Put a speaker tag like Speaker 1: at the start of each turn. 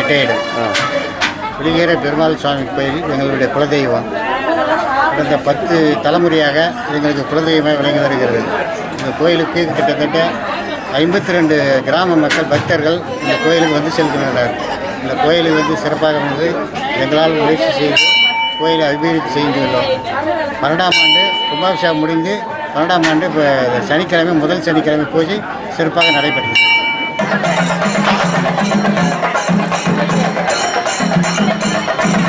Speaker 1: retired புலிகேர Perumal சுவாமி கோயில் எங்களுடைய குலதெய்வம் கடந்த பத்து தலைமுறையாக எங்களுக்கு குலதெய்வமாக விளங்கி வருகிறது இந்த கோயிலுக்கு கிட்டத்தட்ட ஐம்பத்தி ரெண்டு கிராம மக்கள் பக்தர்கள் இந்த கோயிலுக்கு வந்து செல்கின்றனர் இந்த கோயிலுக்கு வந்து சிறப்பாக வந்து எங்களால் முயற்சி செய்து கோயிலை அபிவிருத்தி செய்துள்ளோம் பன்னெண்டாம் ஆண்டு கும்பாபிஷேகம் முடிந்து பன்னெண்டாம் ஆண்டு இப்போ சனிக்கிழமை முதல் சனிக்கிழமை பூஜை சிறப்பாக நடைபெற்றது
Speaker 2: ஆ